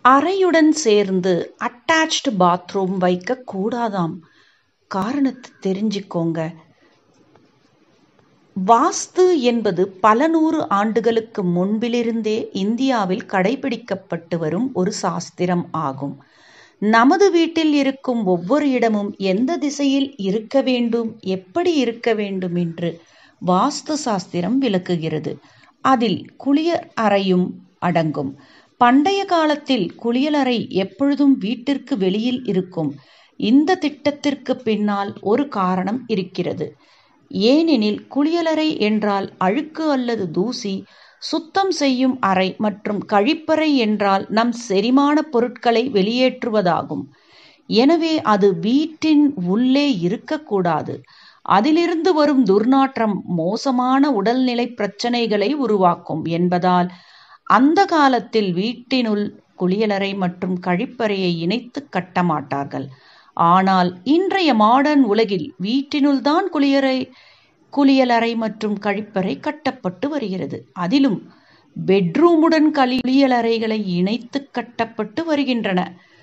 அறையுடன் சேர்ந்து attached bathroom வைக்க கூடாதாம் காரணத்தை தெரிஞ்சுக்கோங்க வாஸ்து என்பது பல நூறு ஆண்டுகளுக்கு முன்பிலிருந்தே இந்தியாவில் கடைபிடிக்கப்பட்டு வரும் ஒரு சாஸ்திரம் ஆகும் நமது வீட்டில் இருக்கும் ஒவ்வொரு இடமும் எந்த திசையில் இருக்க வேண்டும் எப்படி இருக்க வேண்டும் என்று வாஸ்து சாஸ்திரம் விளக்குகிறது அதில் குளியல் அறையும் அடங்கும் பண்டைய காலத்தில் குளியலறை எப்பொழுதும் வீட்டிற்கு வெளியில் இருக்கும் இந்த திட்டத்திற்கு பின்னால் ஒரு காரணம் இருக்கிறது ஏனெனில் குளியலறை என்றால் அழுக்கு அல்லது தூசி சுத்தம் செய்யும் அறை மற்றும் கழிப்பறை என்றால் நம் செரிமான பொருட்களை வெளியேற்றுவதாகும் எனவே அது வீட்டின் உள்ளே இருக்கக்கூடாது அதிலிருந்து வரும் துர்நாற்றம் மோசமான உடல்நிலை பிரச்சனைகளை உருவாக்கும் என்பதால் அந்த காலத்தில் வீட்டினுள் குளியலறை மற்றும் கழிப்பறையை இணைத்து கட்ட மாட்டார்கள் ஆனால் இன்றைய மாடர்ன் உலகில் வீட்டினுள் தான் குளியறை குளியலறை மற்றும் கழிப்பறை கட்டப்பட்டு வருகிறது அதிலும் பெட்ரூமுடன் குளியலறைகளை இணைத்து கட்டப்பட்டு வருகின்றன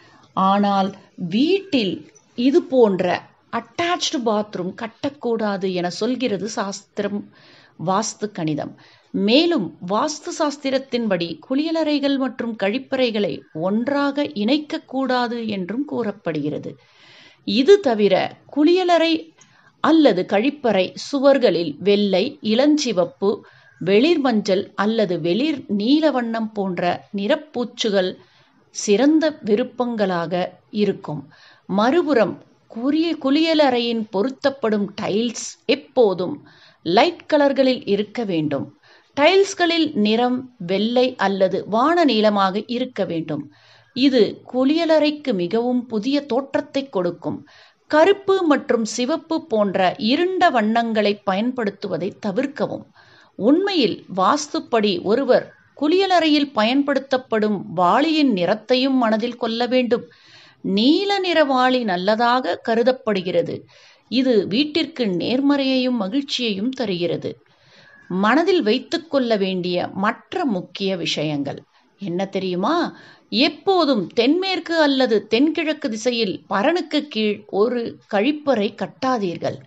ஆனால் வீட்டில் இது போன்ற அட்டாச்டு பாத்ரூம் கட்டக்கூடாது என சொல்கிறது சாஸ்திரம் வாஸ்து கணிதம் மேலும் வாஸ்து சாஸ்திரத்தின்படி குளியலறைகள் மற்றும் கழிப்பறைகளை ஒன்றாக இணைக்கக்கூடாது என்றும் கூறப்படுகிறது இது தவிர குளியலறை அல்லது கழிப்பறை சுவர்களில் வெள்ளை இளஞ்சிவப்பு வெளிர் மஞ்சள் அல்லது வெளிர் நீல வண்ணம் போன்ற நிறப்பூச்சுகள் சிறந்த விருப்பங்களாக இருக்கும் மறுபுறம் குறிய குளியலறையின் பொருத்தப்படும் டைல்ஸ் எப்போதும் லைட் கலர்களில் இருக்க வேண்டும் டைல்ஸ்களில் நிறம் வெள்ளை அல்லது வான நீளமாக இருக்க வேண்டும் இது குளியலறைக்கு மிகவும் புதிய தோற்றத்தை கொடுக்கும் கருப்பு மற்றும் சிவப்பு போன்ற இருண்ட வண்ணங்களை பயன்படுத்துவதை தவிர்க்கவும் உண்மையில் வாஸ்துப்படி ஒருவர் குளியலறையில் பயன்படுத்தப்படும் வாளியின் நிறத்தையும் மனதில் கொள்ள வேண்டும் நீல நிற வாளி நல்லதாக கருதப்படுகிறது இது வீட்டிற்கு நேர்மறையையும் மகிழ்ச்சியையும் தருகிறது மனதில் வைத்துக்கொள்ள வேண்டிய மற்ற முக்கிய விஷயங்கள் என்ன தெரியுமா எப்போதும் தென்மேற்கு அல்லது தென்கிழக்கு திசையில் பரனுக்கு கீழ் ஒரு கழிப்பறை கட்டாதீர்கள்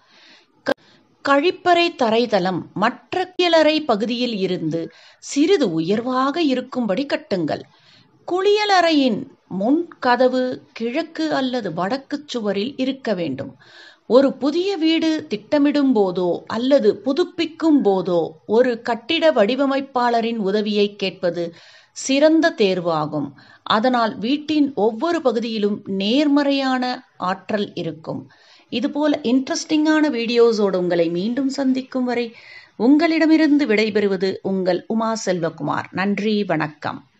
கழிப்பறை தரைதளம் மற்ற குளியலறை பகுதியில் இருந்து சிறிது உயர்வாக இருக்கும்படி கட்டுங்கள் குளியலறையின் முன் கதவு கிழக்கு அல்லது வடக்கு சுவரில் இருக்க வேண்டும் ஒரு புதிய வீடு திட்டமிடும் போதோ அல்லது புதுப்பிக்கும் போதோ ஒரு கட்டிட வடிவமைப்பாளரின் உதவியை கேட்பது சிறந்த தேர்வாகும் அதனால் வீட்டின் ஒவ்வொரு பகுதியிலும் நேர்மறையான ஆற்றல் இருக்கும் இதுபோல இன்ட்ரெஸ்டிங்கான வீடியோஸோடு உங்களை மீண்டும் சந்திக்கும் வரை உங்களிடமிருந்து விடைபெறுவது உங்கள் உமா செல்வகுமார் நன்றி வணக்கம்